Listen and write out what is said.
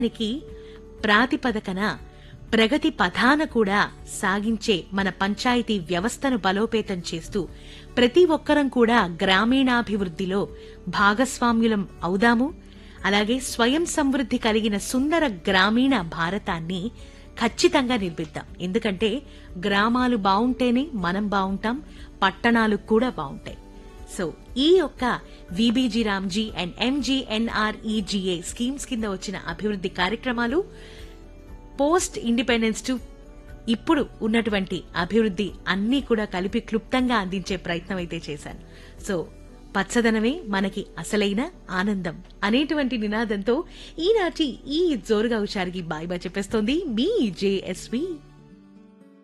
నికి ప్రాతిపదకన ప్రగతి పథాన కూడా సాగించే మన పంచాయతీ వ్యవస్థను బలోపేతం చేస్తూ ప్రతి ఒక్కరం కూడా గ్రామీణాభివృద్ధిలో భాగస్వామ్యులం అవుదాము అలాగే స్వయం సమృద్ధి కలిగిన సుందర గ్రామీణ భారతాన్ని ఖచ్చితంగా నిర్మిద్దాం ఎందుకంటే గ్రామాలు బావుంటేనే మనం బావుంటాం పట్టణాలు కూడా బావుంటాయి సో ఈ యొక్క VBG RAMG and MGNREGA schemes కింద వచ్చిన అభివృద్ధి కార్యక్రమాలు పోస్ట్ ఇండిపెండెన్స్ టు ఇప్పుడు ఉన్నటువంటి అభివృద్ధి అన్నీ కూడా కలిపి క్లుప్తంగా అందించే ప్రయత్నం అయితే చేశాను సో పచ్చదనమే మనకి అసలైన ఆనందం అనేటువంటి నినాదంతో ఈనాటి ఈ జోరుగా హుషారికి బాయ్ బాయ్ చెప్పేస్తోంది మీ జేఎస్వి